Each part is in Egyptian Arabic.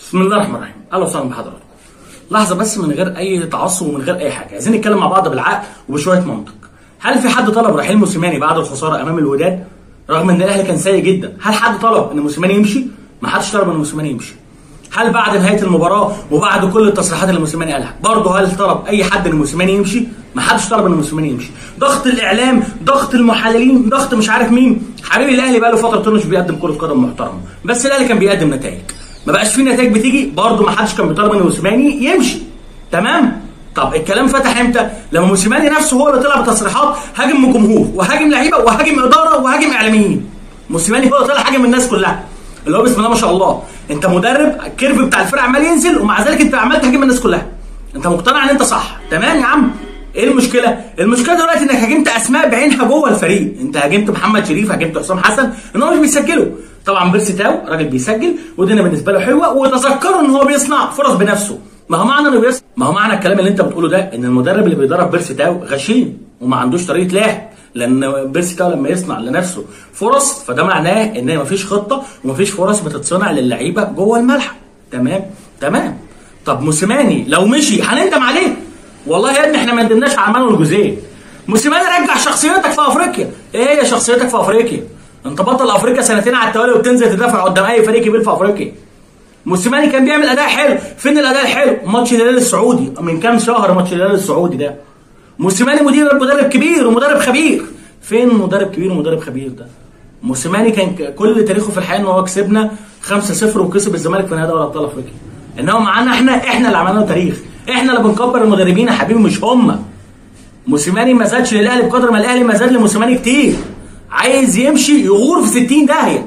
بسم الله الرحمن الرحيم اهلا وسهلا بحضراتكم لحظه بس من غير اي تعصب ومن غير اي حاجه عايزين نتكلم مع بعض بالعقل وبشويه منطق هل في حد طلب رحيل موسيماني بعد الخساره امام الوداد رغم ان الاهلي كان سيء جدا هل حد طلب ان موسيماني يمشي ما حدش طلب ان موسيماني يمشي هل بعد نهايه المباراه وبعد كل التصريحات اللي موسيماني قالها برضه هل طلب اي حد ان موسيماني يمشي ما حدش طلب ان موسيماني يمشي ضغط الاعلام ضغط المحللين ضغط مش عارف مين حبيبي الاهلي بقى له فتره طويله مش بيقدم كره قدم محترمه بس الاهلي كان بيقدم نتائج ما بقاش في نتائج بتيجي برضه ما حدش كان بيطالب ان موسيماني يمشي تمام طب الكلام فتح امتى؟ لما موسيماني نفسه هو اللي طلع بتصريحات هاجم الجمهور وهاجم لعيبه وهاجم اداره وهاجم اعلاميين. موسيماني هو اللي طلع هاجم الناس كلها. اللي هو بسم الله ما شاء الله انت مدرب الكيرف بتاع الفرقه عمال ينزل ومع ذلك انت عمال تهاجم الناس كلها. انت مقتنع ان انت صح تمام يا عم ايه المشكله؟ المشكله دلوقتي انك هاجمت اسماء بعينها جوه الفريق، انت هاجمت محمد شريف، هاجمت حسام حسن ان هو مش بيسجلوا، طبعا بيرسي تاو راجل بيسجل والدنيا بالنسبه له حلوه وتذكروا ان هو بيصنع فرص بنفسه، ما هو معنى انه بيصنع ما هو معنى الكلام اللي انت بتقوله ده ان المدرب اللي بيدرب بيرسي تاو غشيم وما عندوش طريقه لعب لان بيرسي تاو لما يصنع لنفسه فرص فده معناه ان مفيش خطه ومفيش فرص بتتصنع للعيبه جوه الملعب تمام تمام طب موسيماني لو مشي هنندم عليه والله يا ابني احنا ما ندمناش على مانويل جوزيه موسيماني رجع شخصيتك في افريقيا ايه هي شخصيتك في افريقيا انت بطل افريقيا سنتين على التوالي وبتنزل تدافع قدام اي فريق كبير في افريقيا موسيماني كان بيعمل اداء حلو فين الاداء الحلو ماتش الهلال السعودي من كام شهر ماتش الهلال السعودي ده موسيماني مدير مدرب كبير ومدرب خبير فين مدرب كبير ومدرب خبير ده موسيماني كان كل تاريخه في الحياه ان هو كسبنا 5-0 وكسب الزمالك في نهائي دوري ابطال افريقيا انما معانا احنا احنا اللي عملنا تاريخ احنا اللي بنكبر المدربين يا حبيبي مش هم موسيماني ما زادش للاهلي بقدر ما الاهلي ما زاد لموسيماني كتير عايز يمشي يغور في 60 داهيه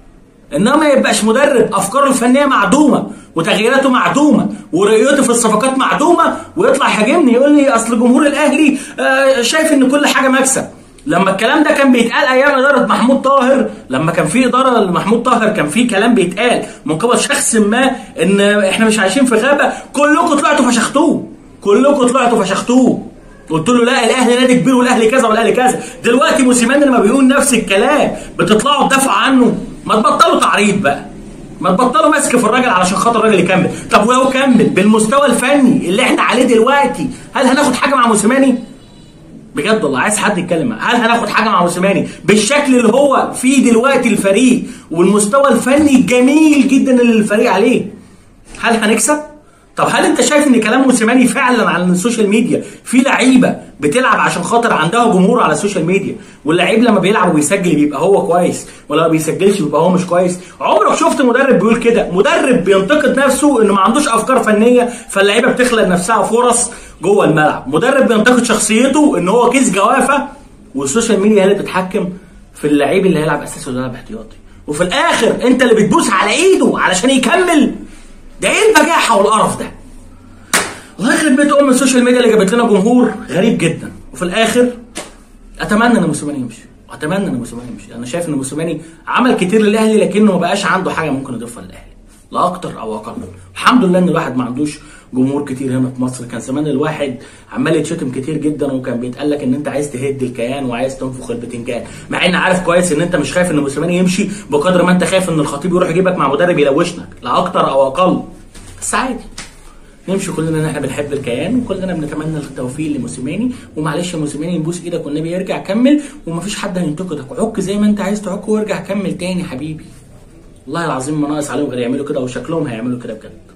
انما ما يبقاش مدرب افكاره الفنيه معدومه وتغييراته معدومه ورؤيته في الصفقات معدومه ويطلع يهاجمني يقول لي اصل جمهور الاهلي آه شايف ان كل حاجه مكسب لما الكلام ده كان بيتقال ايام اداره محمود طاهر لما كان في اداره لمحمود طاهر كان في كلام بيتقال من قبل شخص ما ان احنا مش عايشين في غابه كلكم طلعتوا فشختوه كلكم طلعتوا فشختوه قلت له لا الاهلي نادي كبير والاهلي كذا والاهلي كذا دلوقتي موسيماني لما بيقول نفس الكلام بتطلعوا تدافعوا عنه ما تبطلوا تعريض بقى ما تبطلوا ماسك في الراجل علشان خاطر الراجل يكمل طب ولو كمل بالمستوى الفني اللي احنا عليه دلوقتي هل هناخد حاجه مع موسيماني بجد والله عايز حد يتكلم معاه هل هناخد حاجه مع موسيماني بالشكل اللي هو فيه دلوقتي الفريق والمستوى الفني الجميل جدا اللي الفريق عليه هل هنكسب طب هل انت شايف ان كلام موسيماني فعلا على السوشيال ميديا في لعيبه بتلعب عشان خاطر عندها جمهور على السوشيال ميديا واللعيب لما بيلعب وبيسجل بيبقى هو كويس ولا ما بيسجلش بيبقى هو مش كويس عمرك شفت مدرب بيقول كده مدرب بينتقد نفسه انه ما عندوش افكار فنيه فاللعيبه بتخلق نفسها فرص جوه الملعب مدرب بينتقد شخصيته ان هو كيس جوافه والسوشيال ميديا هي اللي بتتحكم في اللعيب اللي هيلعب اساسي ولا هيلعب احتياطي وفي الاخر انت اللي بتبوس على ايده علشان يكمل ده ايه البجاحه والقرف ده الله يخرب بيت ام السوشيال ميديا اللي جابت لنا جمهور غريب جدا وفي الاخر اتمنى ان موسيماني يمشي اتمنى ان موسيماني يمشي انا شايف ان موسيماني عمل كتير للاهلي لكنه ما بقاش عنده حاجه ممكن يضيفها للاهلي لا اكتر او اقل الحمد لله ان الواحد ما عندوش جمهور كتير هنا في مصر كان زمان الواحد عمال يتشتم كتير جدا وكان بيتقال لك ان انت عايز تهد الكيان وعايز تنفخ البتنجان مع ان عارف كويس ان انت مش خايف ان موسيماني يمشي بقدر ما انت خايف ان الخطيب يروح يجيبك مع مدرب يلوشنك لا اكتر او اقل بس عادي نمشي كلنا ان احنا بنحب الكيان وكلنا بنتمنى التوفيق لموسيماني ومعلش يا موسيماني نبوس ايدك والنبي ارجع كمل ومفيش حد هينتقدك عك زي ما انت عايز تعك وارجع كمل تاني حبيبي والله العظيم ما ناقص عليهم غير يعملوا كده وشكلهم هيعملوا كده بجد